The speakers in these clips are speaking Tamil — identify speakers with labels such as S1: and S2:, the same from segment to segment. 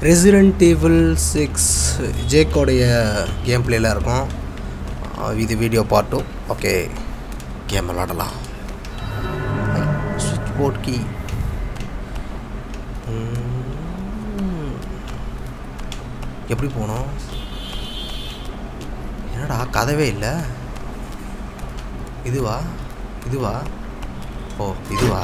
S1: ரெசிடென்ட் ஈவில் சிக்ஸ் ஜேக்கோடைய கேம் பிளேயில் இருக்கும் அஹ் இது வீடியோ பார்ட்டும் ஓகே கேம் விளாடலாம் சுவிட்ச் போர்ட் கீ எப்படி போனோம் என்னடா கதவே இல்லை இதுவா இதுவா ஓ இதுவா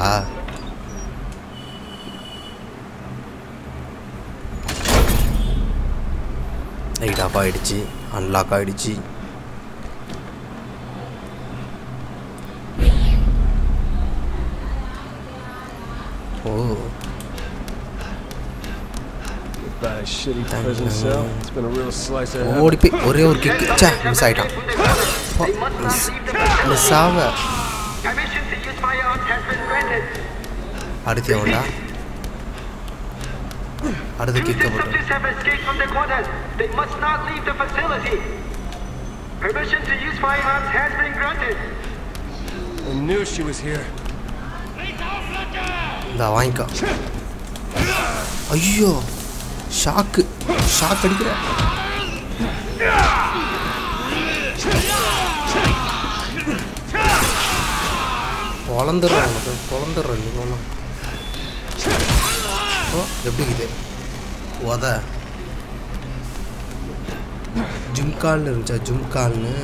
S1: லைட் ஆஃப் ஆகிடுச்சு அன்லாக் ஆகிடுச்சு ஓ
S2: About a shitty prison cell. It's been a real slice of heaven.
S1: ஓடி போய் ஒரே ஒரு கிக்கு சே மிஸ் ஆகிட்டான் மிஸ் மிஸ் ஆக
S3: Permission to use firearms has been granted.
S1: அடுத்து எவன்டா அடுத்து
S3: Two
S1: கிக்க போட்டு
S3: subjects have escaped from the quarters. They must not leave the facility. Permission to use firearms has been granted.
S2: I knew she was here.
S1: இந்த வாங்கிக்கோ ஐயோ ஷாக்கு ஷாக் அடிக்கிற பொழந்துடுறேன் உனக்கு பொழந்துடுறேன் நீ ஒன்றும் ஓ எப்படி இது உத ஜும்கால்னு இருந்துச்சா ஜும்கால்னு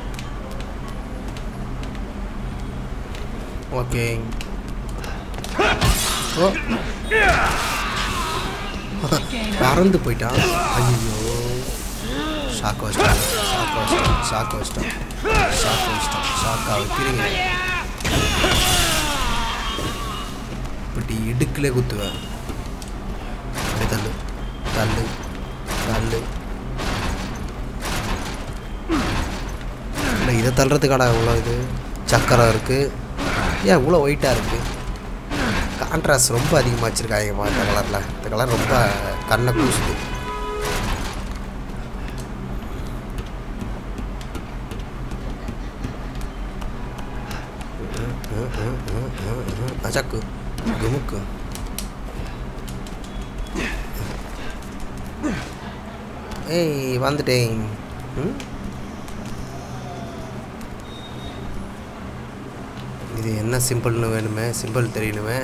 S1: ஓகே ஓ பறந்து போயிட்டான் ஐயோ ஷாக் வச்சிட்டான் ஷாக் வச்சிட்டான் ஷாக் வச்சிட்டான் ஷாக் வச்சிட்டான் ஷாக்கா வைக்கிறீங்க இப்படி இடுக்கிலே குத்துவேன் அப்படி தள்ளு தள்ளு தள்ளு இல்லை இதை தள்ளுறதுக்காடா இவ்வளோ இது சக்கரம் இருக்குது ஏன் இவ்வளோ ஒயிட்டாக இருக்குது கான்ட்ராஸ்ட் ரொம்ப அதிகமாக வச்சுருக்காங்கம்மா இந்த கலரில் இந்த கலர் ரொம்ப கண்ணை கூசுது அஜாக்கு குமுக்கு ஏய் வந்துட்டேன் ம் இது என்ன சிம்பிள்னு வேணுமே சிம்பிள் தெரியணுமே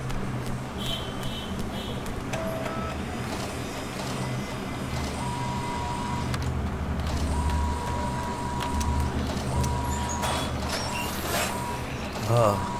S1: ஆ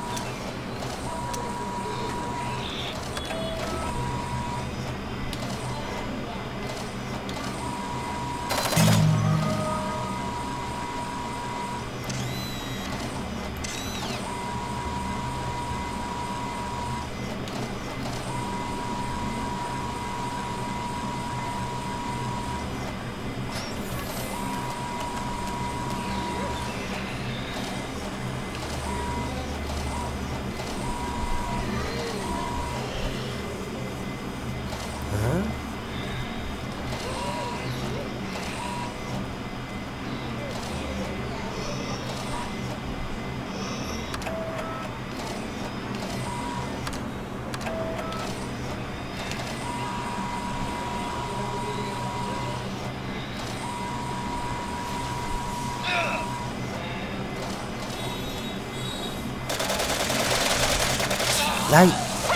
S1: லாய்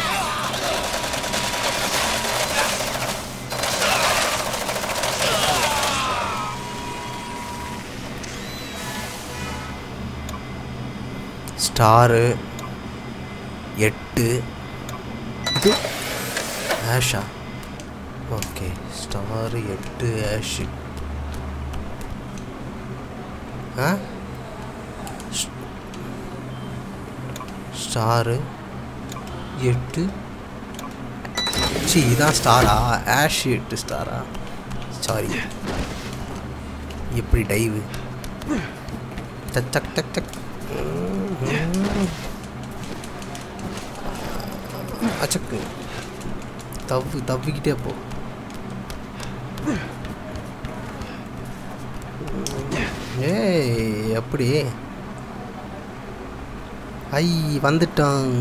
S1: ஸ்டாரு எட்டு இது ஆஷா ஓகே ஸ்டாரு எட்டு ஆஷு ஆ ஸ்டாரு எட்டு சி இதான் ஸ்டாரா ஆஷ் எட்டு ஸ்டாரா சாரி எப்படி டைவு டக் டக் டக் டக் அச்சக்கு தவ்வு தவ்விக்கிட்டே போ ஏய் எப்படி ஐ வந்துட்டான்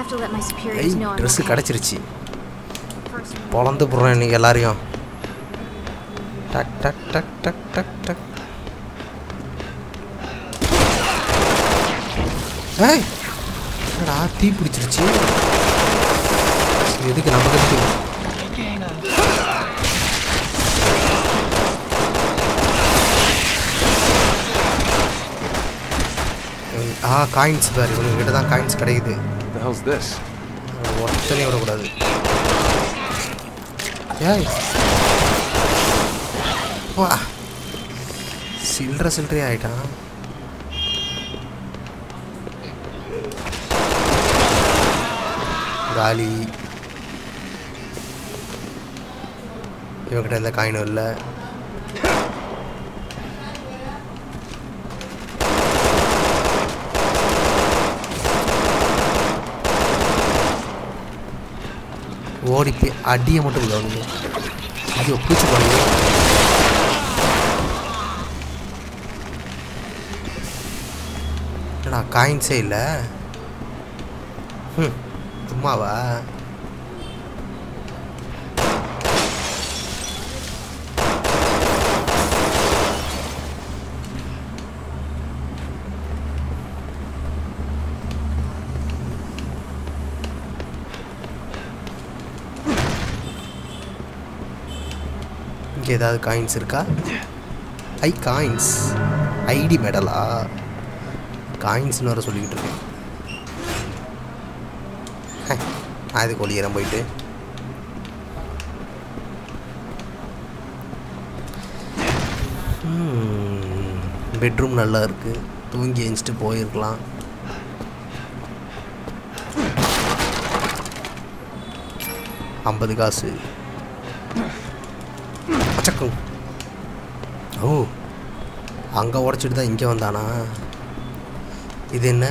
S4: have to let my
S1: I
S4: superiors know I'm
S1: dress
S4: okay.
S1: கிடச்சிருச்சு
S4: First,
S1: பொழந்து போடுறேன் இன்னைக்கு எல்லாரையும் டக் டக் டக் டக் டக் டக் ஏய் என்னடா தீ பிடிச்சிருச்சு எதுக்கு நமக்கு எதுக்கு இவங்க- ஆ காயின்ஸ் பாரு இவங்க கிட்ட தான் காயின்ஸ் கிடைக்குது
S2: What the hell's this?
S1: ஒருத்தனையும் விடக்கூடாது ஏய் வா சில்லற சில்லறை ஆயிட்டான் காலி இவங்கிட்ட எந்த காயினும் இல்லை ஓடி போய் அடியை மட்டும் கவனிங்க ஐயோ பூச்சி போனீங்க என்னடா காயின்ஸே இல்லை ம் சும்மாவா இங்கே ஏதாவது காயின்ஸ் இருக்கா ஐ காயின்ஸ் ஐடி மெடலா காயின்ஸ்னு வர சொல்லிக்கிட்டு இருக்கேன் ஹே, நான் இதுக்கு ஒளியறேன் போயிட்டு பெட்ரூம் நல்லா இருக்குது தூங்கி எழுந்துட்டு போயிருக்கலாம் ஐம்பது காசு பச்சக்கம் ஓ அங்கே உடச்சிட்டு தான் இங்கே வந்தானா இது என்ன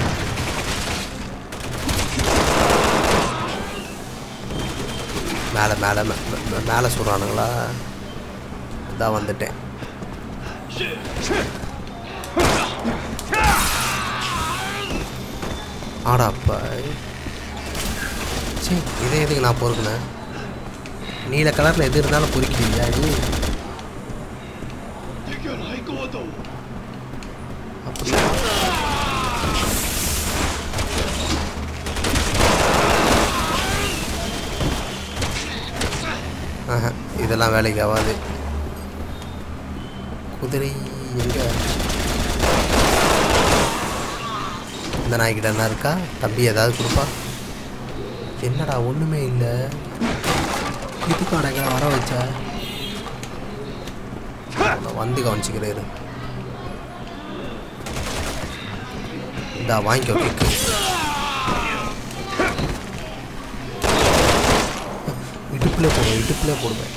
S1: மேலே மேலே மேலே சொல்கிறானுங்களா இதான் வந்துட்டேன் ஆடாப்பா சரி இதே எதுக்கு நான் பொறுக்குனேன் நீல கலரில் எது இருந்தாலும் பொறுக்கிட்டீங்களா நீ அப்படியா ஆஹா இதெல்லாம் வேலைக்கு ஆகாது குதிரை எங்க இந்த நாய்கிட்ட என்ன இருக்கா தம்பி ஏதாவது கொடுப்பா என்னடா ஒன்றுமே இல்லை இதுக்கான எங்களை வர வச்சா அவனை வந்து கவனிச்சுக்கிறாரு இந்தா வாங்கிக்கோ கிக்கு இடுப்புல போடுவேன் இடுப்புல போடுவேன்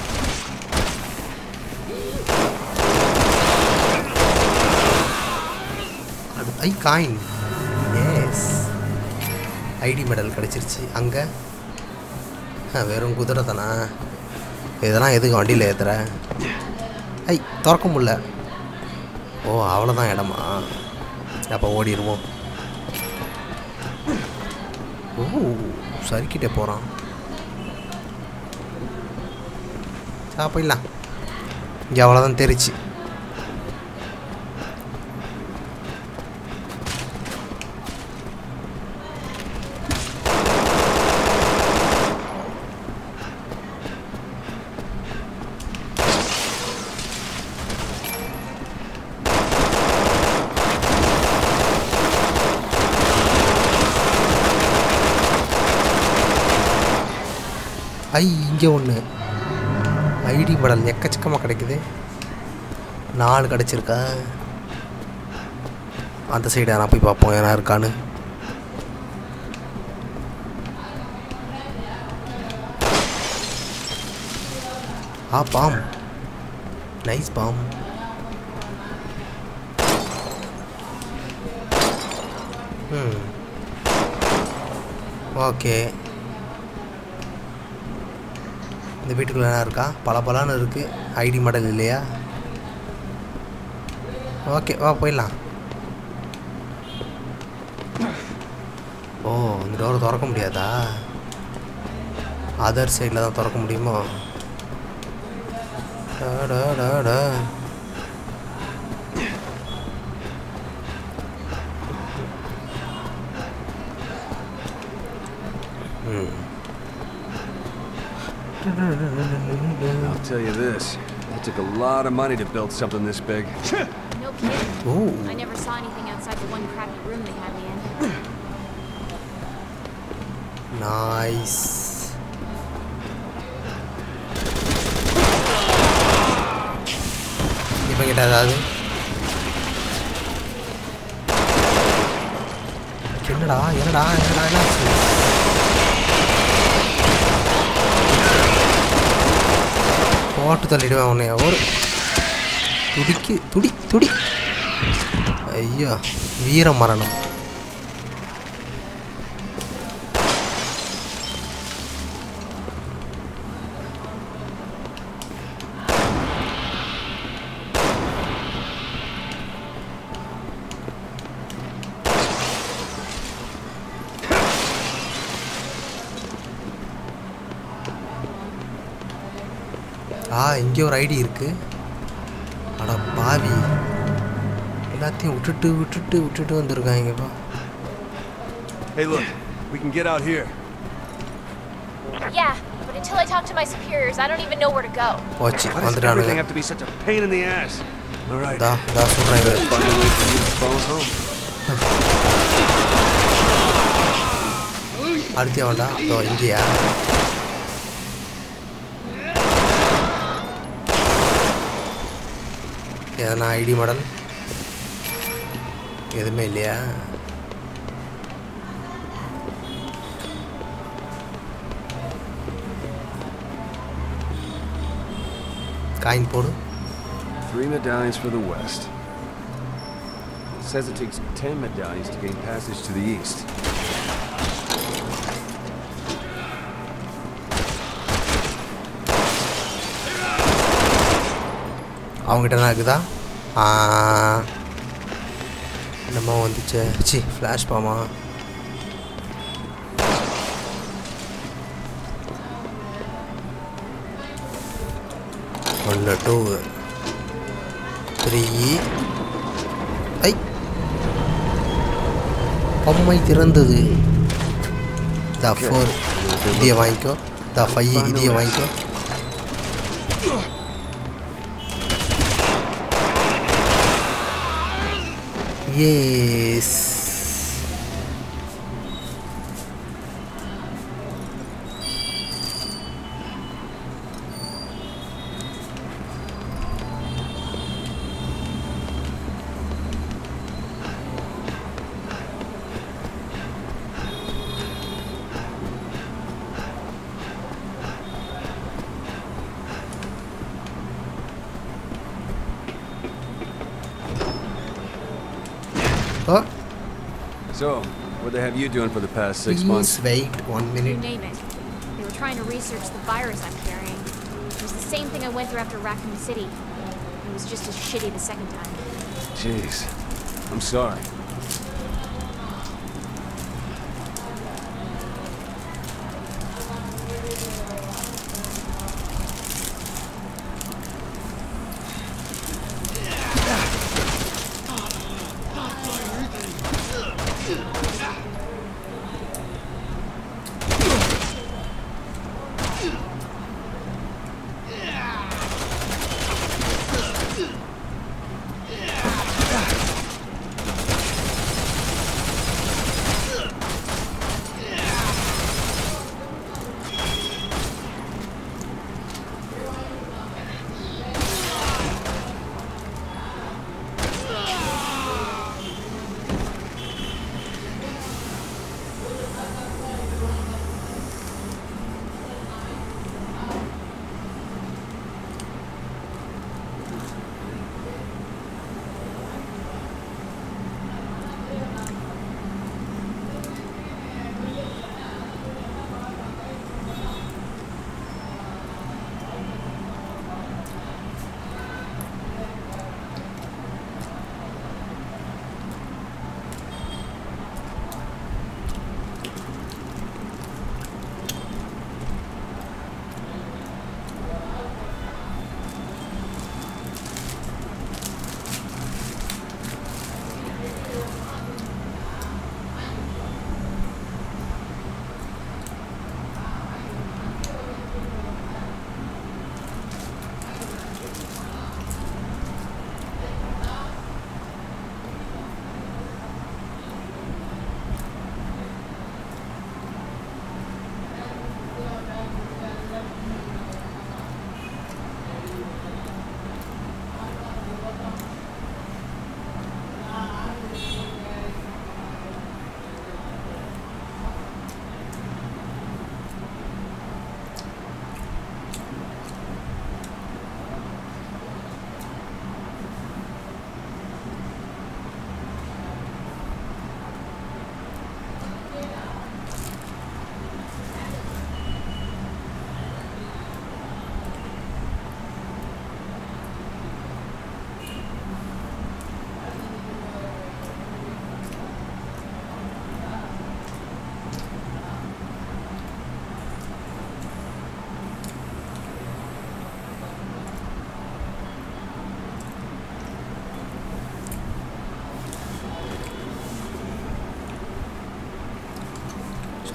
S1: அது ஐ காயின் எஸ் ஐடி மெடல் கிடச்சிருச்சு அங்கே வெறும் குதிரை தானா இதெல்லாம் எதுக்கு வண்டியில் ஏற்றுற ஐ திறக்க முடியல ஓ அவ்வளோதான் இடமா அப்போ ஓடிடுவோம் ஓ சறுக்கிட்டே போகிறான் சாப்பிடலாம் இங்கே அவ்வளோதான் தெரிச்சு ஐ இங்கே ஒன்று ஐடி மெடல் எக்கச்சக்கமாக கிடைக்குது நாலு கிடச்சிருக்கா அந்த சைடு நான் போய் பார்ப்போம் ஏன்னா இருக்கான்னு ஆ பாம் நைஸ் பாம் ம் ஓகே இந்த வீட்டுக்குள்ள என்ன இருக்கா பல பலான்னு இருக்குது ஐடி மாடல் இல்லையா ஓகே வா போயிடலாம் ஓ இந்த டோரை திறக்க முடியாதா அதர் சைடில் தான் திறக்க முடியுமோ டா, டா, டா, டா. ம்
S2: I'll tell you this. It took a lot of money to build something this big.
S4: No kidding.
S1: Oh
S4: I never saw anything outside the one crappy room they had me in.
S1: Nice இப்போ கிட்ட ஏதாவது என்னடா என்னடா என்னடா என்னாச்சு போட்டு தள்ளிடுவேன் உன்னைய ஒரு துடிக்கு துடி துடி ஐயோ வீர மரணம் ஆ இங்கே ஒரு ஐடி இருக்கு அட பாவி எல்லாத்தையும் விட்டுட்டு விட்டுட்டு விட்டுட்டு வந்திருக்காங்கப்பா
S2: Hey, look. We can get out here.
S4: Yeah, but until I talk to my superiors, I don't even know where to go.
S1: போச்சு
S2: Why does everything
S1: வந்துட்டானுங்க
S2: have to be such a pain in the ass? All right.
S1: தா தா சொல்கிறேன்
S2: Find a way for you to phone home.
S1: அடுத்து வேண்டா இதோ இங்கேயா எதனா ஐடி மாடல் எதுவுமே இல்லையா காயின் போடு
S2: Three medallions for the west. It says it takes ten medallions to gain passage to the east.
S1: அவங்ககிட்ட என்ன இருக்குதா ஆ, என்னமோ வந்துச்சு சி ஃப்ளாஷ் பாமா ஒன்று டூ த்ரீ ஐ பொம்மை திறந்தது த ஃபோர் இதைய வாங்கிக்கோ த ஃபைவ் இதைய வாங்கிக்கோ yes oh
S2: So, what they have you doing for the past six months?
S1: Please wait one
S4: You
S1: minute
S4: name it. They were trying to research the virus I'm carrying. It was the same thing I went through after Raccoon City. It was just as shitty the second time.
S2: Jeez. I'm sorry.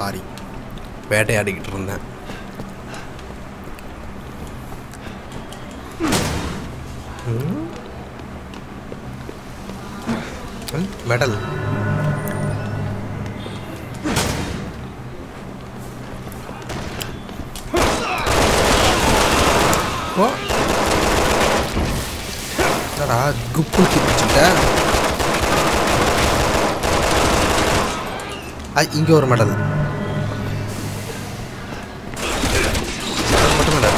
S1: Sorry வேட்டையாடிக்கிட்டு இருந்தேன் ம். ம், மெடல் ஓ என்னடா குப்பு பிடிச்சிட்ட இங்கே ஒரு மெடல் அது மட்டும் இல்லை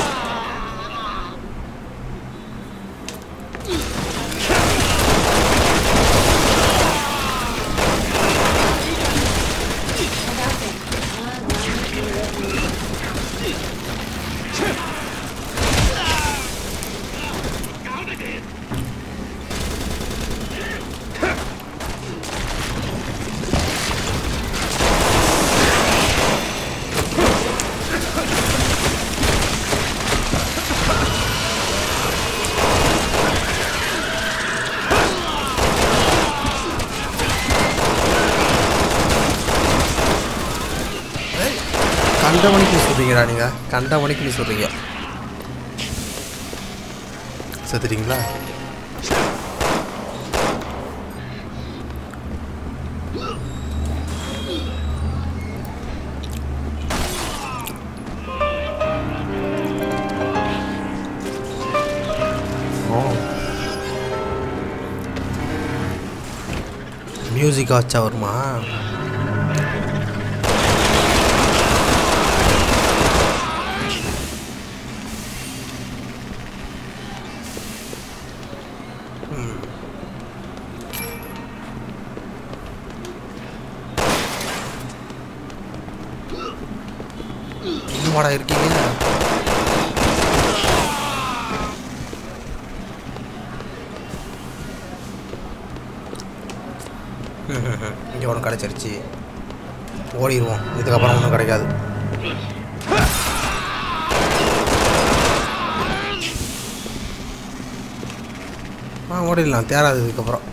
S1: கண்ட மணிக்கு சொல்கிறீங்கடா நீங்கள் கண்ட மணிக்கு நீ சொல்கிறீங்க செத்துட்டீங்களா ஓ மியூசிக் வச்சா வருமா இன்னுமாடா இருக்கீங்க இங்கே ஒன்று கிடச்சிருச்சு ஓடிடுவோம் இதுக்கப்புறம் ஒன்றும் கிடைக்காது ஆ ஓடிடலாம் தேராது இதுக்கப்புறம்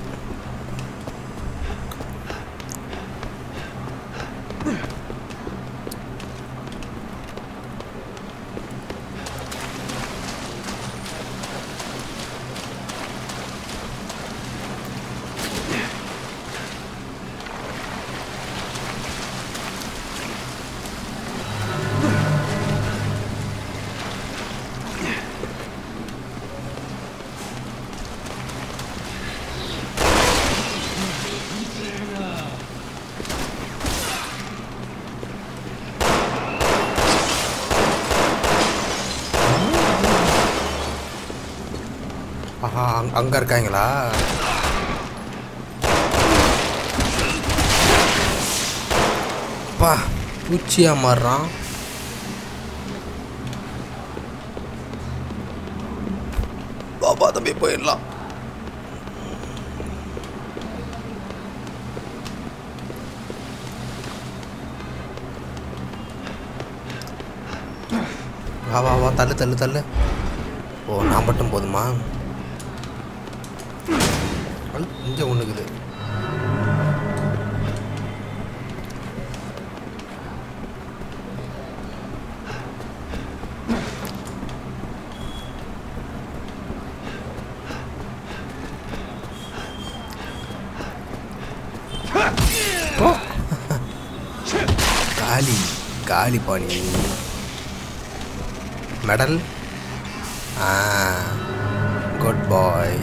S1: ஆஹா அங் அங்கே இருக்காங்களா பா பூச்சியா மாறுறான் பாபா தம்பி போயிடலாம் வா வா வா தள்ளு தள்ளு தள்ளு ஓ நான் மட்டும் போதுமா இங்கே ஒன்றுக்குது காலி காலி பாணி மெடல் ஆ குட் பாய்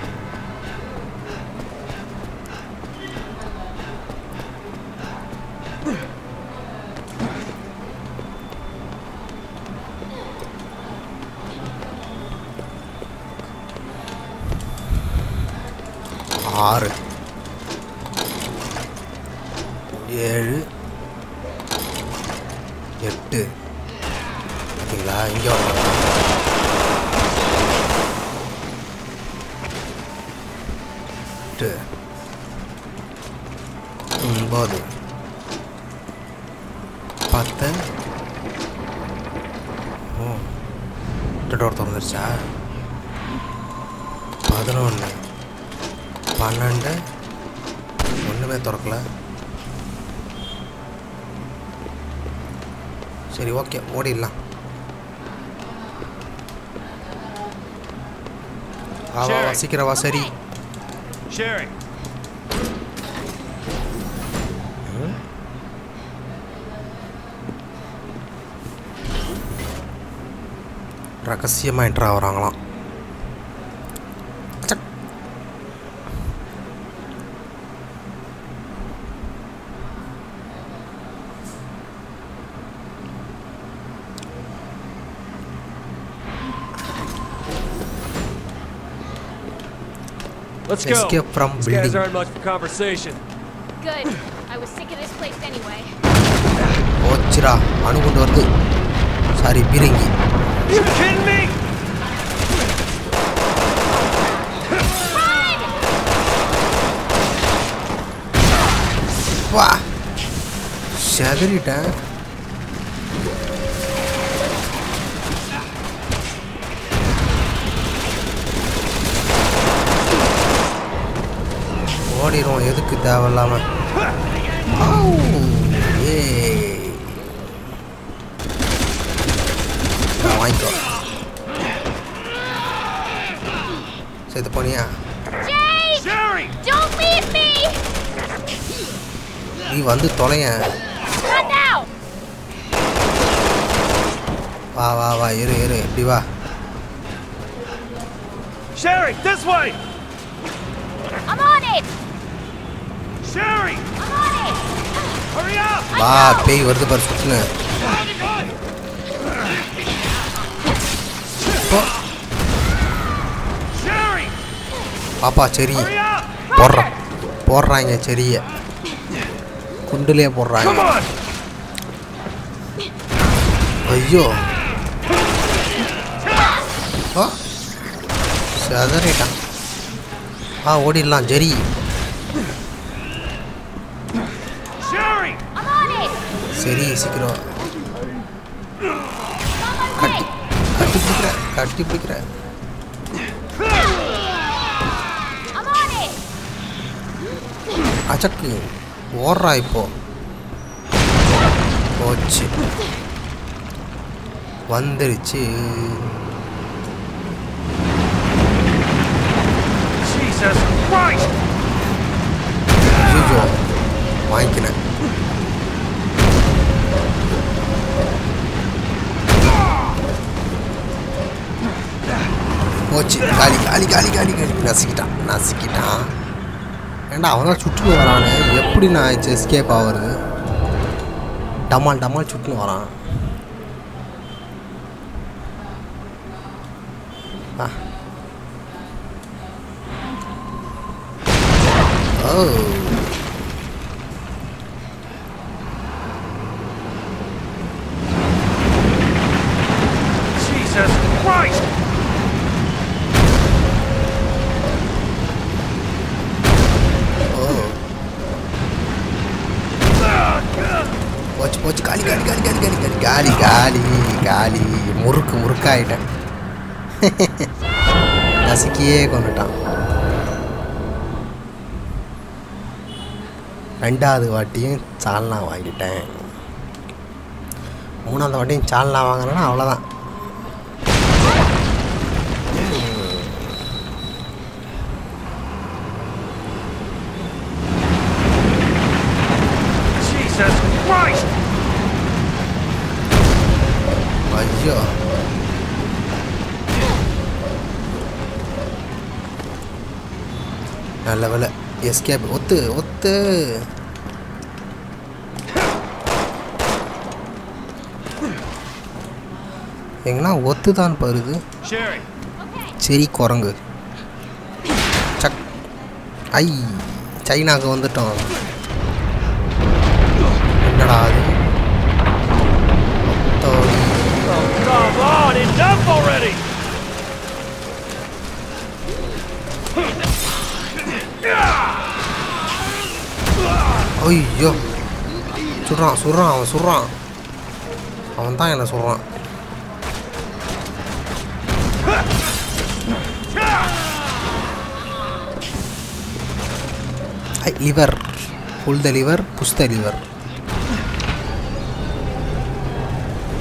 S1: ஆறு ஏழு எட்டு பார்த்தீங்களா இங்கே வரலாம் எட்டு ஒன்பது பத்து ஓ டோர் திறந்துருச்சா பதினொன்று பன்னெண்டு ஒன்றுமே திறக்கல சரி ஓகே ஓடிடலாம் வா வா வா சீக்கிரம் வா சரி
S2: Sherry,
S1: ரகசியமாக என்ட்ரு ஆகுறாங்களாம் அச்சக்.
S2: let's go.
S1: Escape from
S2: These guys
S1: building.
S2: aren't much for conversation.
S4: Good. I was sick of this place anyway.
S1: போச்சுடா அணு கொண்டு வருது சாரி பீரங்கி
S2: You kidding me?
S1: வா செதறிட்டேன் ஓடிடுவோம் எதுக்கு தேவையில்லாம ஆவ், ஏய். ஆ, வாங்கிக்கோ சேர்த்து போனியா
S4: Jay!
S2: Sherry!
S4: Don't leave me!
S1: நீ வந்து தொலையன்
S4: Not now!
S1: வா வா வா இரு இரு இப்படி வா
S2: Sherry, this way!
S4: I'm on it!
S2: Sherry!
S4: I'm on it!
S2: Hurry up!
S1: வா பேய் வருது பாரு சுற்றுன்னு போ
S2: Sherry!
S1: பாப்பா சரி
S2: Hurry up!
S1: போடுறான் போடுறாங்க செரிய குண்டுலேயே போடுறாங்க
S2: Come on!
S1: ஐயோ ஆ சதறிட்டான் ஆ ஓடிடலாம் ஜெரி
S2: Sherry!
S4: I'm on it!
S1: சரி சீக்கிரம்
S4: I'm on my way!
S1: கட்டி பிடிக்கிற கட்டி பிடிக்கிற
S4: I'm on it!
S1: அச்சக்கு ஓடுறா இப்போ போச்சு வந்துருச்சு
S2: Jesus Christ!
S1: ஐயோ வாங்கிக்கினேன் போச்சு காலி காலி காலி காலி காலி நசுக்கிட்டான் நசுக்கிட்டான் ஏண்டா அவன் தான் சுற்றுன்னு வரானு எப்படி நான் எஸ்கேப் ஆகுறது டமால் டமால் சுற்றுன்னு வரான் ஆ ஓ
S2: Jesus Christ!
S1: ஓ போச்சு போச்சு காலி காலி காலி காலி காலி காலி காலி காலி காலி முறுக்கு முறுக்காயிட்டேன் நசுக்கியே கொண்டுட்டான் ரெண்டாவது வாட்டியும் சால்னா வாங்கிட்டேன் மூணாவது வாட்டியும் சால்னா வாங்கினேன்னா அவ்வளோதான்
S2: Jesus Christ!
S1: ஐயோ நல்ல வேலை எஸ்கேப் ஒத்து ஒத்து எங்கன்னா ஒத்து தான் பருது
S2: Sherry!
S4: Okay.
S1: சரி குரங்கு சக் ஐ சைனாக்கு வந்துட்டோம் என்னடா அது ஒத்தோடி.
S2: Oh, come on! Enough already!
S1: ஐயோ சுடுறான் சுடுறான் அவன் சுடுறான் அவன் தான் என்ன சுடுறான் I lever pull the lever push the lever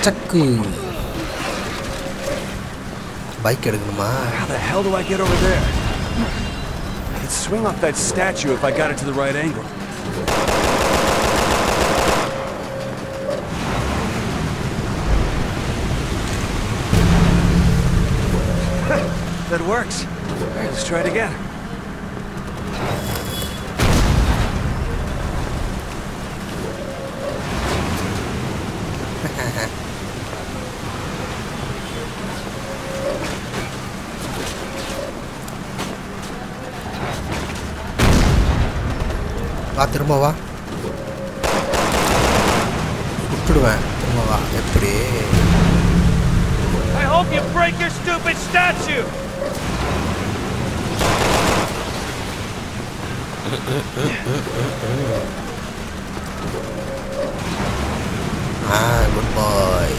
S1: சக்கு பைக் எடுக்கணுமா
S2: How the hell do I get over there? I could swing off that statue if I got it to the right angle. that works. Alright, let's try it again.
S1: வா திரும்ப வா விட்டுடுவேன் திரும்ப வா எப்படி
S5: I hope you break your stupid statue!
S1: ஆ good boy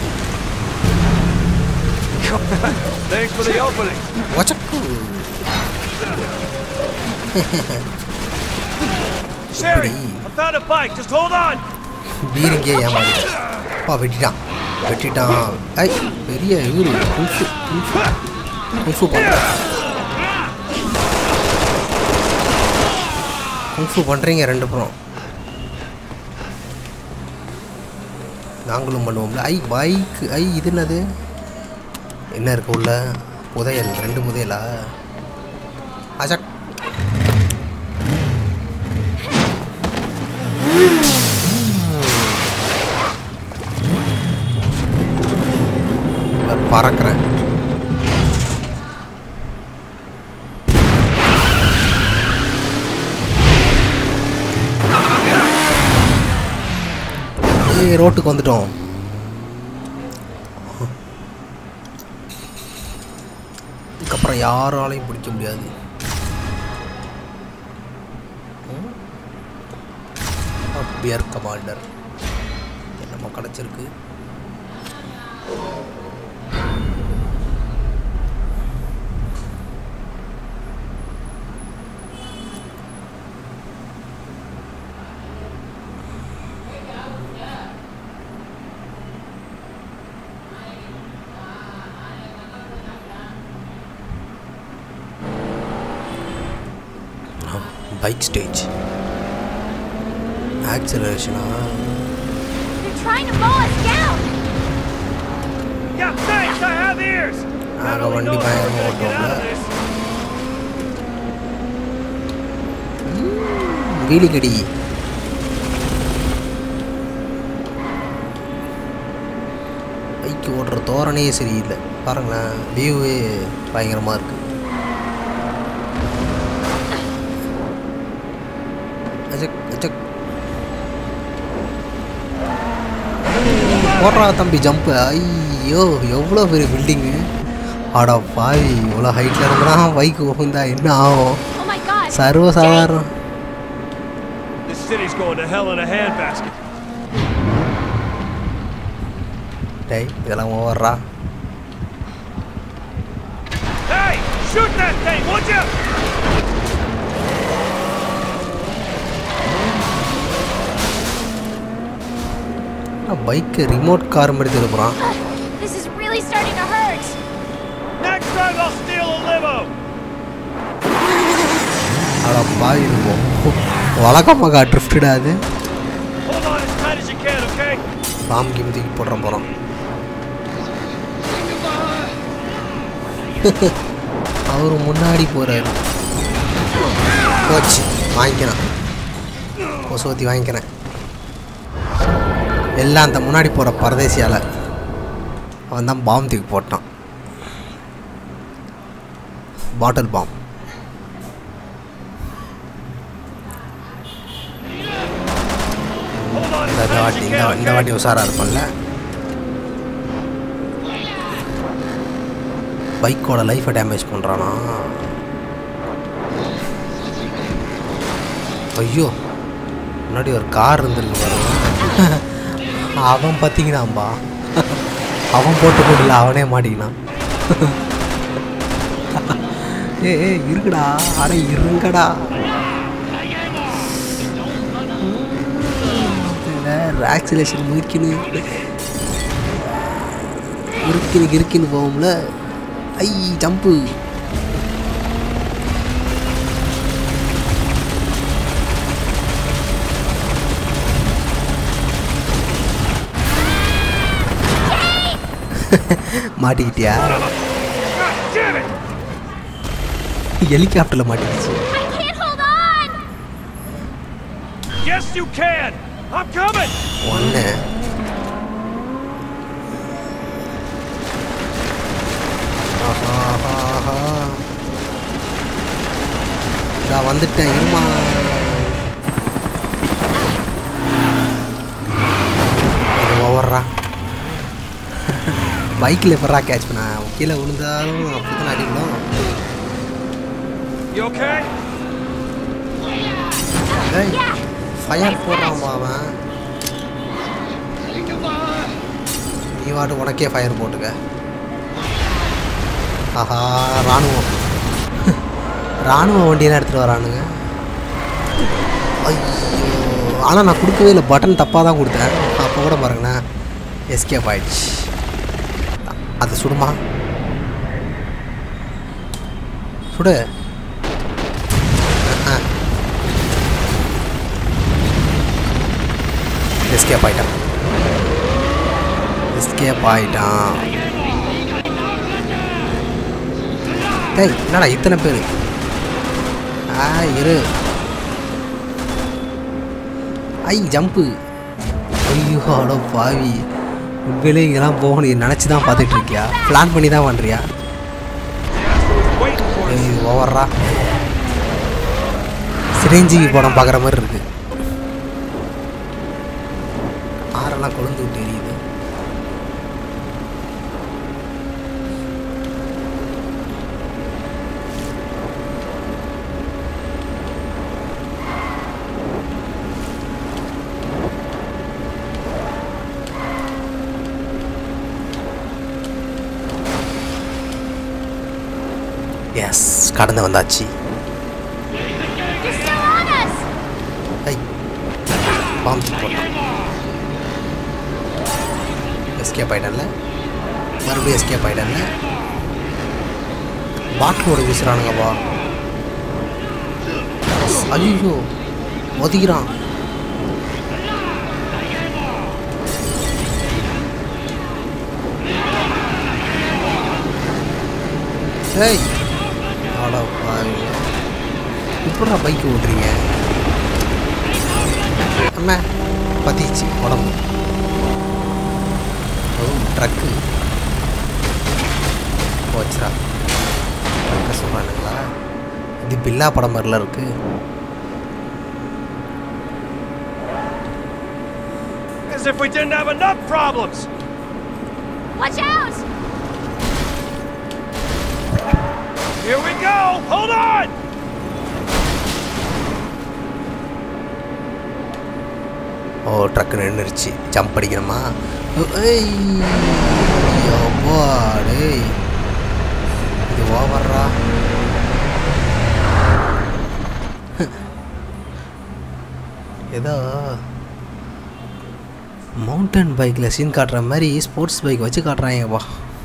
S2: Thanks for the opening.
S1: வச்சக்கு
S5: Sherry, I found a bike, just hold on!
S1: பீரிங்கே ஏமாறிட்டான் அப்பா வெட்டிட்டான் வெட்டிட்டான் ஐ பெரிய இவரு குல்ஃபு குல்ஃபு குல்ஃபு பண்ணுறேன் குல்ஃபு பண்ணுறீங்க ரெண்டு பேரும் நாங்களும் பண்ணுவோம்ல ஐ பைக்கு ஐ இது என்னது என்ன இருக்கு உள்ள புதையல் ரெண்டு புதையலா அசக் பறக்கிறேன் ஏய் ரோட்டுக்கு வந்துட்டோம் இதுக்கப்புறம் யாராலையும் பிடிக்க முடியாது பியர் கமாண்டர் என்னமோ கிடச்சிருக்கு பைக் ஸ்டேஜ் ஆக்சலரேஷனா
S4: They're trying to mow us down!
S5: Yeah, thanks, I have ears! Not
S1: நாங்கள்
S5: only
S1: வண்டி
S5: know how we're
S1: பயங்கரமாக
S5: gonna get out
S1: ஓட்டுவோம்ல
S5: of this,
S1: வீலிகடி பைக்கு ஓடுற தோரணையே சரியில்லை பாருங்களேன் வியூவே பயங்கரமாக இருக்கு அஜக் அஜக் போடுறா தம்பி ஜம்ப்பு ஐயோ எவ்வளோ பெரிய பில்டிங்கு ஆடா பாவி இவ்வளோ ஹைட்டில் இருக்கிறான் பைக் உகுந்தா என்ன ஆகும்
S4: Oh my god!
S1: சர்வசாதாரணம்
S5: this city's going to hell in a handbasket.
S1: டேய் இதெல்லாம் ஓவர்றா
S5: Hey, shoot that thing, would you?
S1: Bike remote car மாதிரி திருப்புறான்
S4: This is really starting to hurt!
S5: Next time I'll steal a limo!
S1: அட பாவி இருக்கும் வழக்கமாக ட்ரிஃப்டடா அது
S5: Hold on as tight as you can, okay?
S1: Bomb கிம் தூக்கி போடுற போகிறோம் அவர் முன்னாடி போகிறாரு போச்சு வாங்கிக்கிறேன் கொசுவத்தி வாங்கிக்கிறேன் எல்லாம் அந்த முன்னாடி போகிற பரதேசியால் அவன் தான் பாம் தூக்கி போட்டான் bottle bomb
S5: Hold on as
S1: இந்த
S5: tight as
S1: வாட்டி
S5: you
S1: இந்த
S5: can,
S1: வா- இந்த
S5: okay?
S1: வாட்டி உஷாராக இருப்பேன்ல பைக்கோட லைஃப்பை டேமேஜ் பண்ணுறானா ஐயோ முன்னாடி ஒரு கார் இருந்திருக்கு பாருங்க அவன் பார்த்தீங்கன்னாம்பா அவன் போட்டு போடல அவனே மாட்டிக்கினான் ஏ ஏ இருக்குடா அட இருங்கடா ஆக்சிலேஷன் முடிக்கணும் கிறுக்கின்னு கிறுக்கின்னு போகும்ல ஐ ஜம்பு மாட்டிக்கிட்டியா
S5: God damn it!
S1: ஹெலிகாப்டரில் மாட்டிக்கிச்சு
S4: I can't hold on!
S5: Yes, you can! I'm coming!
S1: ஒன்று நான் வந்துட்டேன் இருமா இது ஓவர்றா பைக்கில் எப்படா கேட்ச் பண்ண கீழே விழுந்தாலும் அப்படி தான் அடிக்கணும்
S5: You okay?
S1: ஃபயர் போடுறான்பா அவன் நீ வாட்டு உனக்கே ஃபயர் போட்டுக்க ஆஹா ராணுவம் ராணுவ வண்டியெல்லாம் எடுத்துகிட்டு வரானுங்க ஐயோ ஆனால் நான் கொடுக்கவே இல்லை பட்டன் தப்பாக தான் கொடுத்தேன் அப்போ கூட பாருங்கண்ணா எஸ்கேப் ஆயிடுச்சு அது சுடுமா சுடு எஸ்கேப் ஆயிட்டான் எஸ்கேப் ஆயிட்டான் டேய் என்னடா இத்தனை பேர் ஆ இரு ஐ ஜம்பு ஐயோ அடோ பாவி உண்மையிலே இதெல்லாம் போகணும் நினச்சி தான் பார்த்துட்டு இருக்கியா பிளான் பண்ணி தான் பண்ணுறியா
S5: Waiting for us.
S1: ஏய் ஓவர்ரா சிரஞ்சீவி படம் பார்க்குற மாதிரி இருக்கு ஆறெல்லாம் கொழுந்து விட்டு எரியுது எஸ் கடந்து வந்தாச்சு
S4: They're still on us!
S1: ஐ பாம்பு போட்டான் எஸ்கேப் ஆயிட்டேன்ல மறுபடியும் எஸ்கேப் ஆயிட்டேன்ல பாட்டிலோட வீசுறானுங்கப்பா ஐயோ ஒதிக்கிறான் ஏய் அட பாவி இப்படா பைக் ஓட்டுறீங்க அண்ணா பத்திச்சு உடம்பு ஓ ட்ரக்கு போச்சுரா ட்ரக்கை சொல்கிறானுங்களா இது பில்லா படம் மாதிரிலாம் இருக்கு
S5: As if we didn't have enough problems!
S4: Watch out!
S5: Here we go! Hold on!
S1: ஓ ட்ரக்கு நின்றுருச்சு ஜம்ப் அடிக்கணுமா ஓ, ஏய் அப்பா, டேய் இது ஓவர்ரா ஏதோ மவுண்டன் பைக்கில் சீன் காட்டுற மாதிரி ஸ்போர்ட்ஸ் பைக் வச்சு காட்டுறாங்கப்பா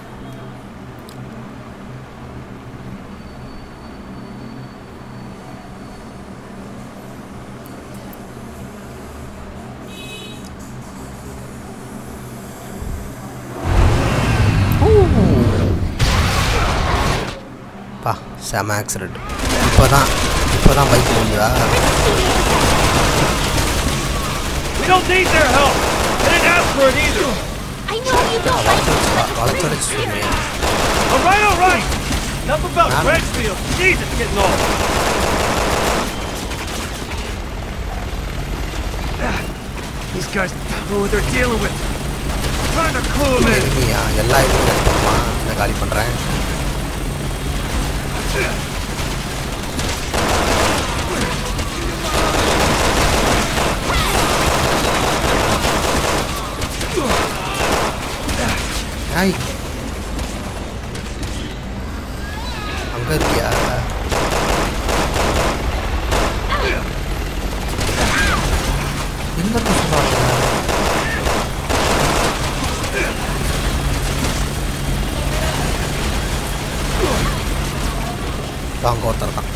S1: பா செம ஆக்சிடெண்ட் இப்போ தான் இப்போ தான் பைக் முடிஞ்சா
S5: We don't need their help! I didn't ask for it either!
S4: I know you don't like it.
S1: வளர்த்தடிச்சு சொல்லுவேன்
S5: Alright, alright! Enough about
S1: Madam.
S5: Redfield! Jesus, getting old! Ah, These guys don't know what they're dealing with. trying to clue them in.
S1: எனிமியா எல்லா இதுவும் எடுத்துமா இதை காலி பண்ணுறேன் ஹாய் அங்கே இருக்கியா எங்கே சொல்கிறாங்க அங்கே ஒருத்தர் இருக்கான்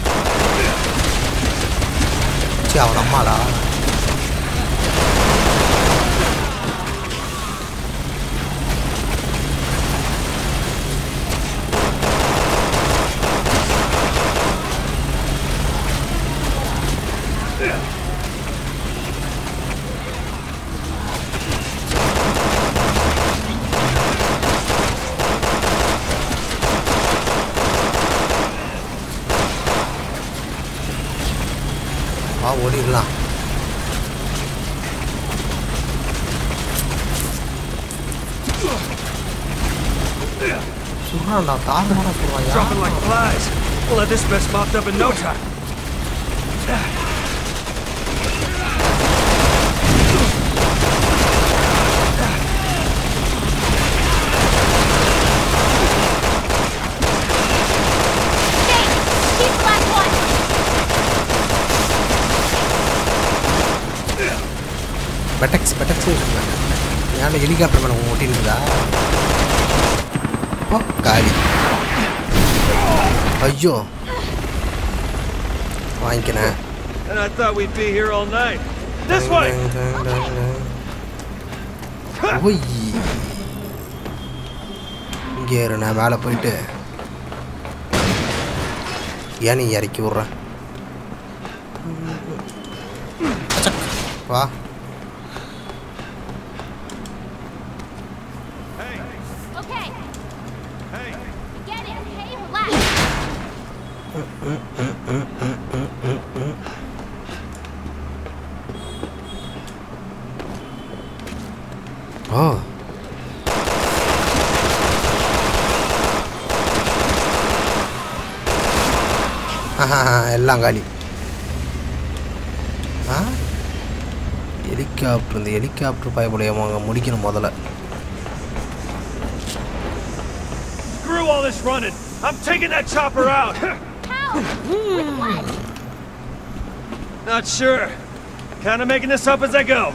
S1: சரி அவன் அம்மாடா வா ஓடிடலாம் சுடுறான்டா தாறுமாறா சுடுறான்
S5: Dropping like
S1: யார்
S5: flies. We'll have this mess mopped up in no time.
S4: Hey, she's the last one.
S1: பெட்டக்ஸ் பெட்டக்ஸ் ஏன்னா ஹெலிகாப்டர் மேலே ஓட்டிருக்குதா ஓ காலி ஐயோ வாங்கிக்கினேன்
S5: And I thought we'd be here all night. This way!
S1: ஒய் இங்கே இரு நான் மேலே போயிட்டு ஏன் நீ இறக்கி விட்றேன் அச்சக். வா
S4: Okay. Get in, okay? Relax.
S1: ஓ ஆஹா, எல்லாம் காலி ஆ ஹெலிகாப்டர் இந்த ஹெலிகாப்டர் பயப்படையவங்க முடிக்கணும் முதல்ல
S5: Screw all this running! I'm taking that chopper out!
S4: How? With what?
S5: Not sure. Kinda making this up as I go.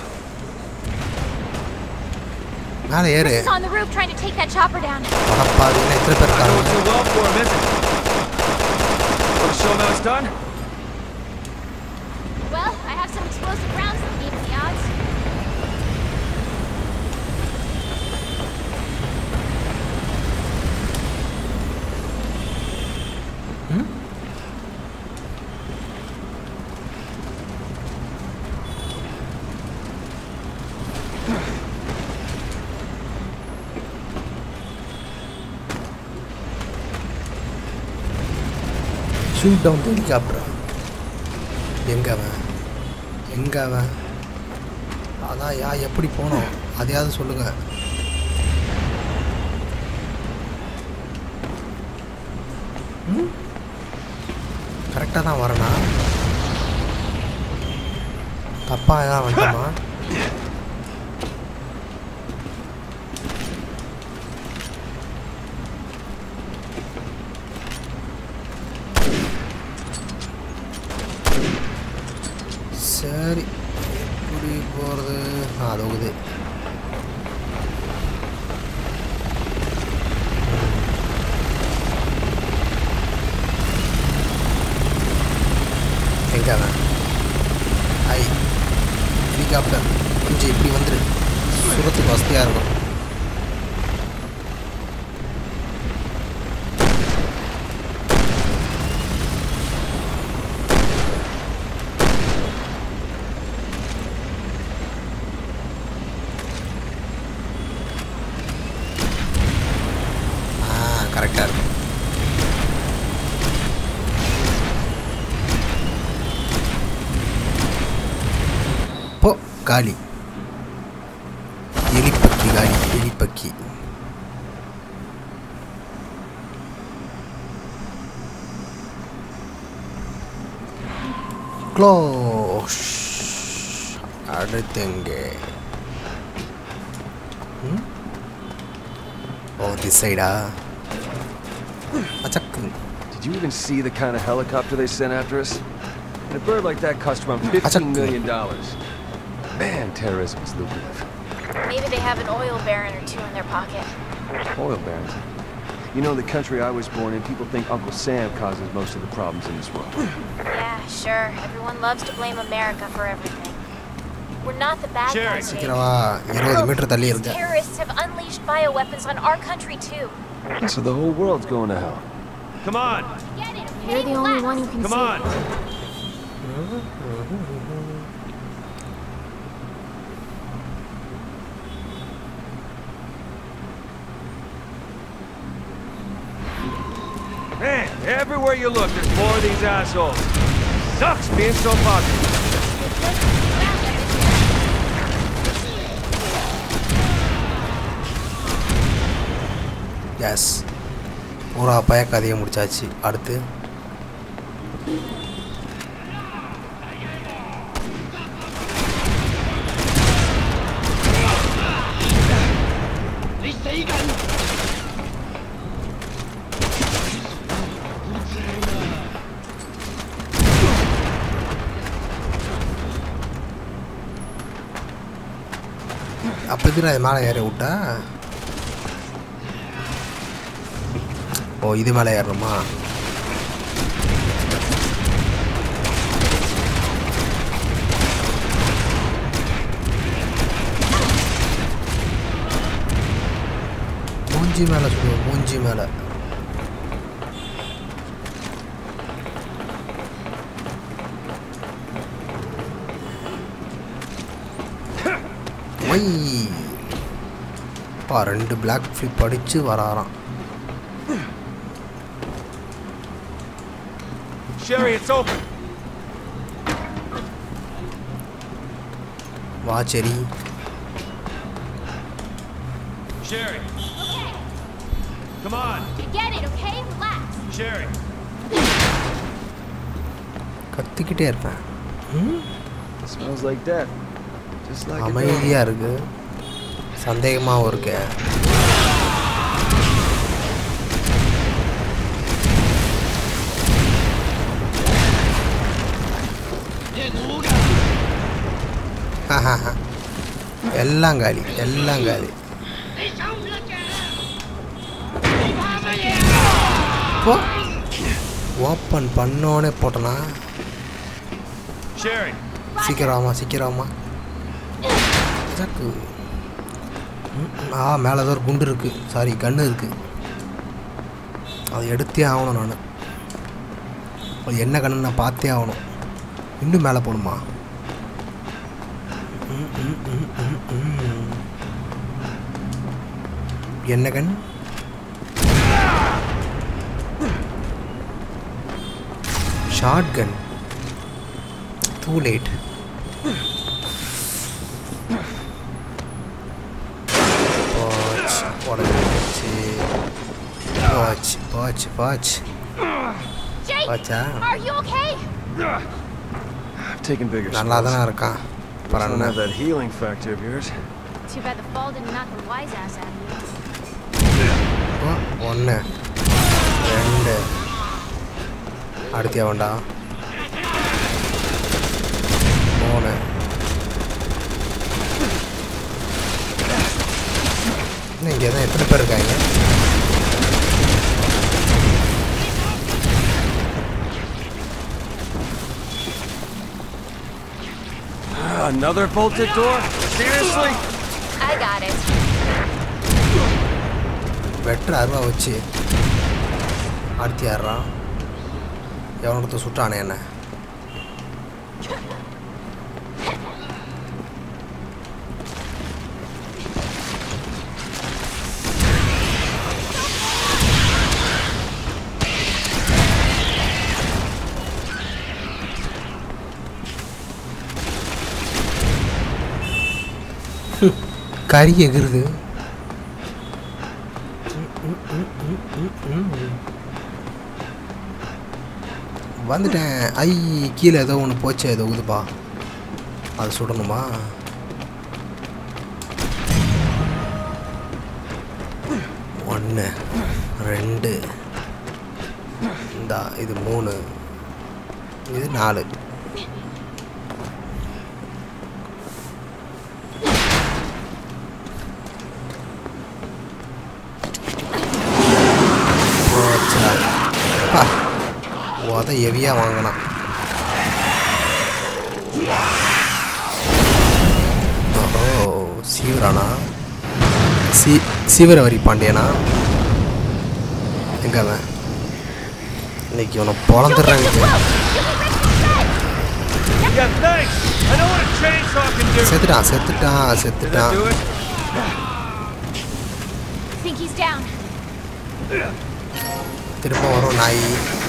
S1: மேலே ஏறு
S4: He's on the roof trying to take that chopper down.
S1: வடப்பாதுன்னு எத்தனை பேர்
S5: Not going
S1: இருக்காங்க
S5: too well for him, is it? Want to show him how it's done?
S4: Well, I have some explosive rounds that even the odds.
S1: Shoot down helicopter எங்க அவன் எங்க அவன் அதான் யா எப்படி போனோம் அதையாவது சொல்லுங்க கரெக்டாக தான் வரனா தப்பா ஏதாவது வந்துட்டோமா சரி எப்படி போகிறது ஆ அது உகுது எங்க அவன் ஐ ஹெலிகாப்டர் கொஞ்சம் இப்படி வந்துரு சுரத்துக்கு வசதியாக இருக்கும் ஆ கரெக்டாக இருக்கும் போ காலி எலிப்பக்கி காலி எலிப்பக்கி க்ளோஷ் அடுத்தங்க ம்? ஓ திஸ் சைடா அச்சக்கு
S2: Did you even see the kind of helicopter they sent after us? And a bird like that cost around $15 million. Man, terrorism is lucrative.
S4: Maybe they have an oil baron or two in their pocket.
S2: Oil barons. You know, in the country I was born in, people think Uncle Sam causes most of the problems in this world.
S4: Yeah, sure. Everyone loves to blame America for everything. We're not the bad
S5: Jerry.
S4: guys. Jake.
S1: சீக்கிரவா இருபது மீட்டர் தள்ளி
S4: These
S1: இருக்க
S4: terrorists have unleashed bioweapons on our country too.
S2: So the whole world's going to hell.
S5: Come on.
S4: Get it, okay?
S6: You're the only one who can
S5: Come
S6: see
S5: on. Man, everywhere you look, there's more of these assholes. Sucks being so popular.
S1: எஸ் பூரா பய கதையை முடிச்சாச்சு அடுத்து அப்போது அது மேலே ஏறி விட்டா ஓ இது மேலே ஏறணுமா மூஞ்சி மேலே சொல்லுவோம் மூஞ்சி மேலே ஒய் பா ரெண்டு பிளாக் ஃபிளிப் அடித்து வராராம்
S5: Sherry, it's open.
S1: வா சரி
S5: Sherry,
S4: Okay,
S5: come on.
S4: you get it, okay? Relax.
S5: Sherry.
S1: கத்திக்கிட்டே இருப்பேன்
S2: smells like death. Just like a dog.
S1: அமைதியாக இருக்கு சந்தேகமாகவும் இருக்கு எல்லாம் காலி எல்லாம் காலி ஓப்பன் பண்ணோன்னே போட்டனா
S5: Sherry,
S1: சீக்கிரமா சீக்கிரமா ஜாக்கு ம், ம், ஆ மேலே ஏதோ ஒரு குண்டு இருக்குது சாரி கன்று இருக்குது அதை எடுத்தே ஆகணும் நான் அது என்ன கண்ணு நான் பார்த்தே ஆகணும் இன்னும் மேலே போகணுமா ம், ம், ம், ம், ம். என்ன கண் ஷார்ட் கன் டூ லேட் போச்சு உடஞ்சி போச்சு போச்சு போச்சு
S4: Jake,
S1: போச்சா
S4: are you okay?
S2: I've taken bigger
S1: நல்லா
S2: spells.
S1: தானே இருக்கான் அப்புறம்
S2: Don't
S1: என்ன
S2: have that healing factor of yours.
S4: Too bad the fall didn't knock the wise ass out of you.
S1: ஒன்று ரெண்டு அடுத்தியா வேண்டா மூணு இன்னும் இங்கே தான் எத்தனை பேர் இருக்காங்க
S2: Ah, Another bolted door? Seriously?
S4: I got it.
S1: வெட்டுற அருவா வச்சு அடுத்து யாடுறான் எவனொருத்த சுட்டானே என்ன கறி எகிருது வந்துட்டேன் ஐ கீழே ஏதோ ஒன்று போச்சு ஏதோ உதுப்பா அது சுடணுமா ஒன்று ரெண்டு இந்தா இது மூணு இது நாலு உத ஹெவியாக வாங்கினான் ஓஹோ சீவரானா சீ சீவரவரி பாண்டியனா எங்க அவன் இன்னைக்கு இவனை பொழந்துடுறாங்க
S5: Yeah, thanks. I know what a chainsaw can do.
S1: செத்துட்டான் செத்துட்டான்
S5: Did that
S1: செத்துட்டான்
S5: do it?
S4: I think he's down.
S1: திரும்ப வரும் நாய்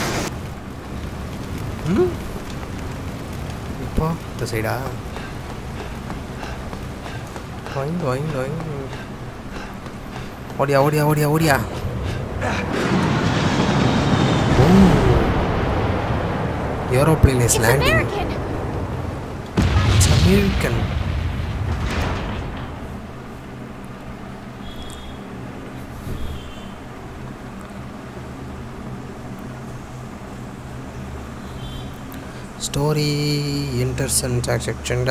S1: ம் இப்போ இந்த சைடா ஒயிங் ஒயிங் ஒயிங் ஓடியா ஓடியா ஓடியா ஓடியா aeroplane is
S4: It's
S1: landing
S4: American.
S1: American story intersection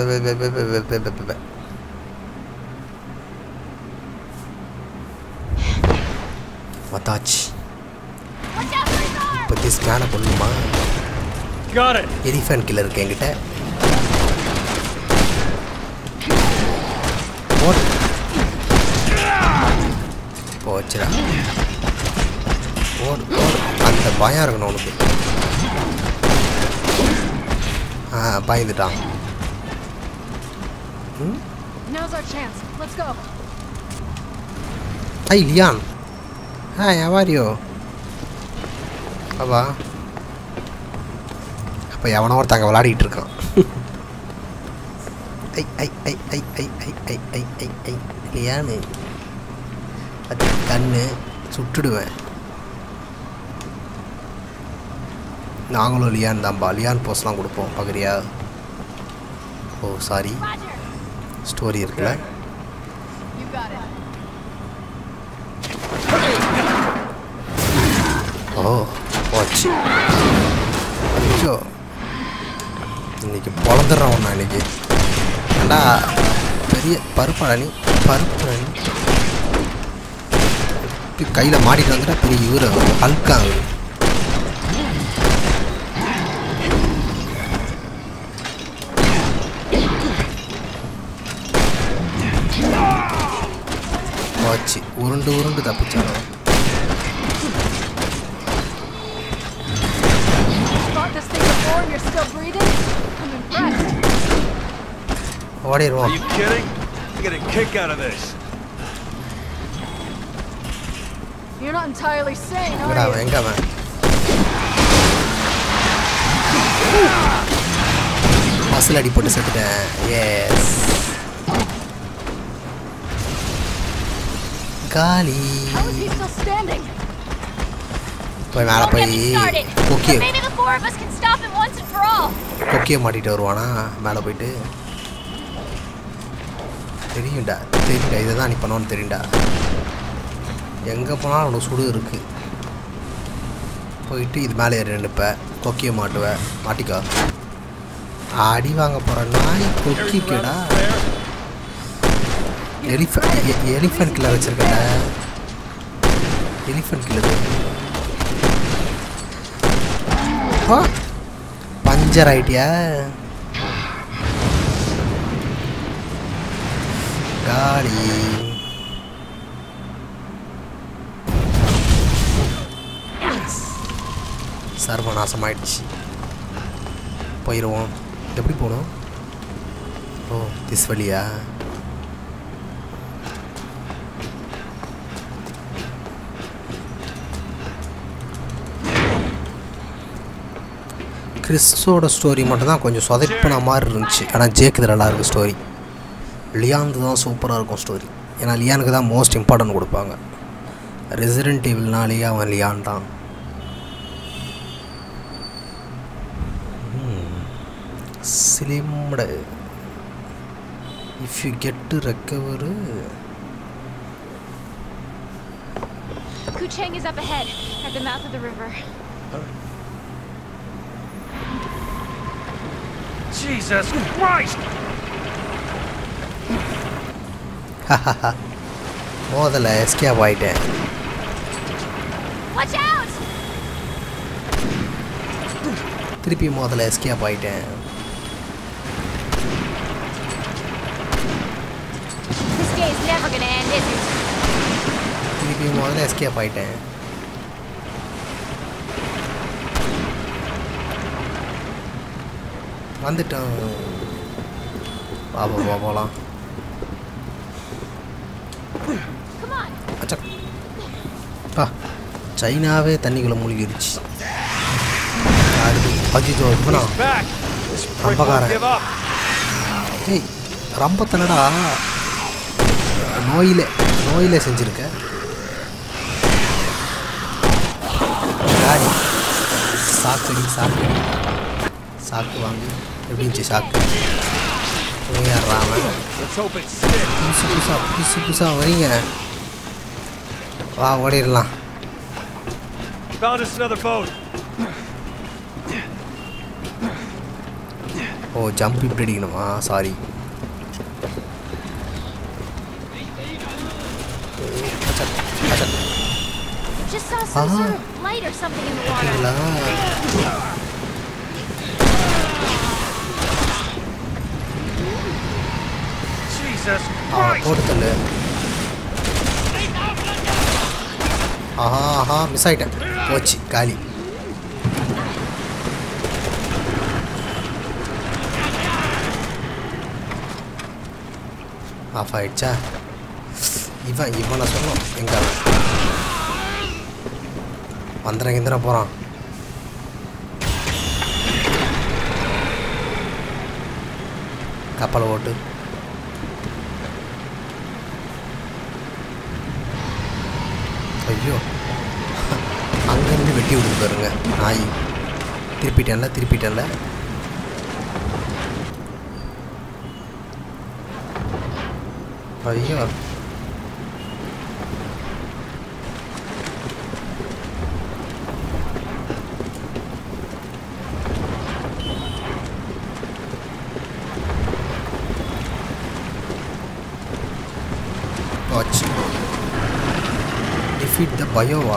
S1: வத்தாச்சு
S4: Watch out for his arm!
S1: இப்போ திஸ் மேலே கொள்ளுமா
S5: Got it.
S1: எலிஃபண்ட் கில்லர் இருக்கு என்கிட்ட ஓட் போச்சுடா ஓடு ஓடு அந்த பயம் இருக்கணும் உனக்கு ஆ பயந்துட்டான்
S4: Now's our chance. Let's go.
S1: ஐ லியான் ஹாய் ஹவாரியோ அப்பா அப்போ எவனோ ஒருத்தங்க விளையாடிட்டு இருக்கான் ஐ ஐ ஐ ஐ ஐ ஐ ஐ ஐ ஐ ஐ லியானு அது கண்ணு சுட்டுடுவேன் நாங்களும் லியான் தான்பா லியான் போஸ்ட்லாம் கொடுப்போம் பார்க்குறியா ஓ சாரி
S4: Roger.
S1: ஸ்டோரி இருக்குல்ல
S4: You got it.
S1: ஓ போச்சு ஐயோ இன்னைக்கு பொழந்துடுறான் ஒன்றா இன்னைக்கு ஏண்டா பெரிய பருப்பாடா நீ பருப்பு கையில் மாட்டிட்டு வந்துட்டா பெரிய இவரு அல்கா அவரு போச்சு உருண்டு உருண்டு தப்பிச்சானோ
S6: Fought this thing before and you're still breathing? I'm impressed.
S5: Are
S1: ஓடிடுவோம்
S5: you kidding? I get a kick out of this.
S6: You're not entirely sane,
S1: எங்கடா
S6: are
S1: அவன்
S6: you?
S1: எங்க அவன் மசில் அடி போட்டு செத்துட்டேன் எஸ் காலி
S6: How is he still standing?
S1: போய் மேலே
S4: Don't
S1: போய்
S4: get me started.
S1: கொக்கிய
S4: But maybe the four of us can stop him once and for all.
S1: கொக்கிய மாட்டிட்டு வருவானா மேலே போயிட்டு தெரியும்டா தெரியும்டா இதை தான் நீ பண்ணுவான்னு தெரியும்டா எங்கே போனாலும் உனக்கு சுடு இருக்கு போயிட்டு இது மேலே ஏறி நினைப்ப கொக்கிய மாட்டுவ மாட்டிக்கோ அடி வாங்க போகிற நாய் கொக்கிக்கடா எலிஃபென்ட் எலிஃபென்ட் கில்லர் வச்சிருக்கல எலிஃபென்ட் கில்லர் ஓ பஞ்சர் ஆயிட்டியா காலி சர்வநாசமாயிடுச்சு போயிடுவோம் எப்படி போகணும் ஓ திஸ் வழியா கிறிஸ்டோட ஸ்டோரி மட்டும் தான் கொஞ்சம் சொதைப்பின மாதிரி இருந்துச்சு ஆனால் ஜேக்கு நல்லா இருக்கு ஸ்டோரி லியானுக்கு தான் சூப்பராக இருக்கும் ஸ்டோரி ஏன்னா லியானுக்கு தான் மோஸ்ட் இம்பார்ட்டன்ட் கொடுப்பாங்க ரெசிடென்ட் டேபிள்னாலேயே அவன் லியான் தான் ஸ்லிம்டு if you get to recover
S4: Kucheng is up ahead, at the mouth of the river.
S5: Jesus Christ!
S1: மோதல எஸ்கேப் ஆகிட்டேன்
S4: Watch out!
S1: திருப்பி முதல்ல எஸ்கேப் ஆயிட்டேன்
S4: This day is never gonna end, is it?
S1: திருப்பி முதல்ல எஸ்கேப் ஆயிட்டேன் வந்துட்டோம் பாபா பா போகலாம்
S4: Come on.
S1: அச்சா பா சைனாவே தண்ணிக்குள்ளே மூழ்கிருச்சு அஜிஜோ இவனா
S5: Back! This prick won't
S1: ரம்பக்காரன்
S5: give up!
S1: ஏய் ரொம்ப தன்னடா நோயிலே நோயிலே செஞ்சுருக்க யாரு சாக்கடி சாக்கடி சாக்கு வாங்கி எப்படி இருந்துச்சு சாக்கு Rama
S5: Let's hope it sticks!
S1: புதுசு புதுசாக புதுசு புதுசாக வரீங்க வா ஓடிடலாம்
S5: Found us another boat!
S1: ஓ ஜம்ப் இப்படி அடிக்கணுமா sorry
S4: Just saw some
S1: Ah.
S4: sort of light or something in the water.
S5: Jesus
S1: அவன்
S5: Christ!
S1: போட்டு தள்ளு ஆஹா ஆஹா மிஸ் ஆயிட்டேன் போச்சு காலி ஆஃப் ஆயிடுச்சா இவன் இவனை சொன்னோம் எங்க அவன்? வந்துடுறேன் கிந்திர போகிறான் கப்பலை ஓட்டு ஐயோ அங்கேருந்து வெட்டி விடுது பாருங்க நாய் திருப்பிட்டேன்ல திருப்பிட்டேன்ல ஐயோ போச்சு defeat the பயோவா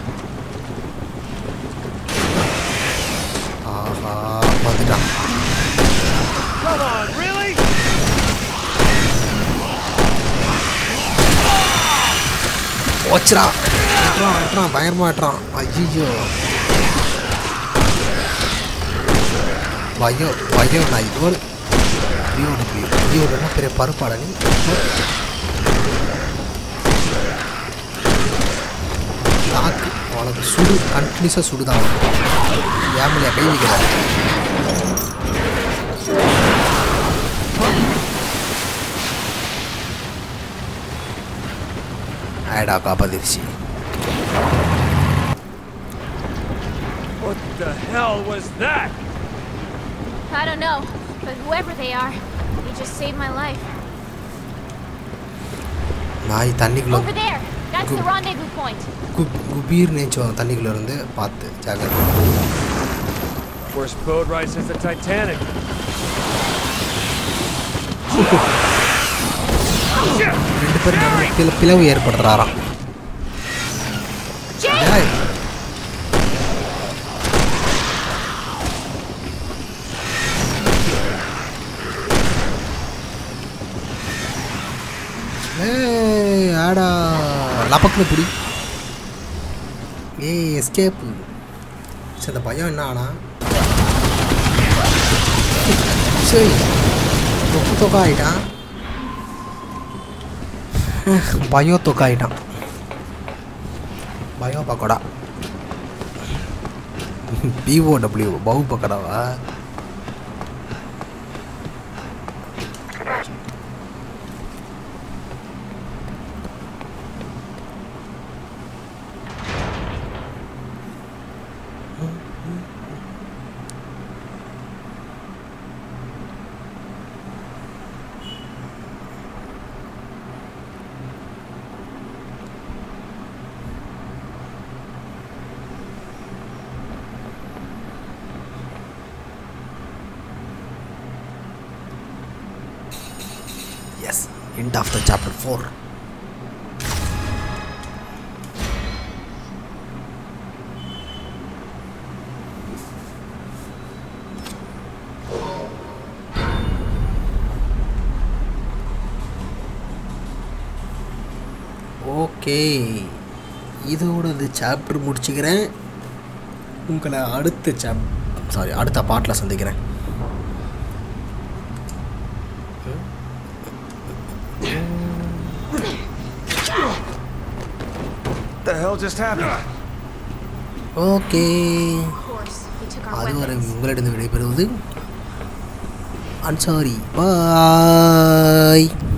S1: ஆஹா வந்துட்டான்
S5: Come on, really?
S1: போச்சுடா வெட்டுறான் வெட்டுறான் பயங்கரமாக வெட்டுறான் ஐயோ பயோ பயோ நான் இது ஒரு பிரியோடு பிரியோ பிரியோடுனா பெரிய பருப்பாடா நீ நாக்கு உனக்கு சுடு கண்டினியூஸாக சுடுதான் ஏமலையா கை வைக்கிற ஆடா காப்பாத்திருச்சு
S5: What the hell was that?
S4: I don't know, but whoever they are, they just saved my life.
S1: நாய் தண்ணிக்குள்ள
S4: Over there! That's the
S1: Good.
S4: rendezvous point.
S1: குப் குபீர் நேச்சு வரும் தண்ணிக்குள்ள இருந்து பார்த்து ஜாக்கிரதை
S5: Worst boat ride since the Titanic.
S1: ரெண்டு பேரும் நடுவுல பிள பிளவு ஏற்படுறாராம் ஏய். ஏய் ஆடா லபக்குன்னு பிடி ஏய் எஸ்கேப்பு சரி அந்த பையன் என்ன ஆனா சரி தொக்கு தொக்கா ஆயிட்டான் பயோ தொக்காயிட்டான் பயோ பக்கோடா பிஓடபிள்யூ பவு பக்கோடாவா Yes, end of the chapter 4. Okay இதோட இந்த சாப்டர் முடிச்சுக்கிறேன் உங்களை அடுத்த சாப் சாரி அடுத்த பாட்டில் சந்திக்கிறேன்
S2: What the hell just happened?
S1: Okay
S4: Of course, they took our
S1: அதுவரை
S4: weapons.
S1: உங்களிடம் விடைபெறுவது அன்சாரி பாய்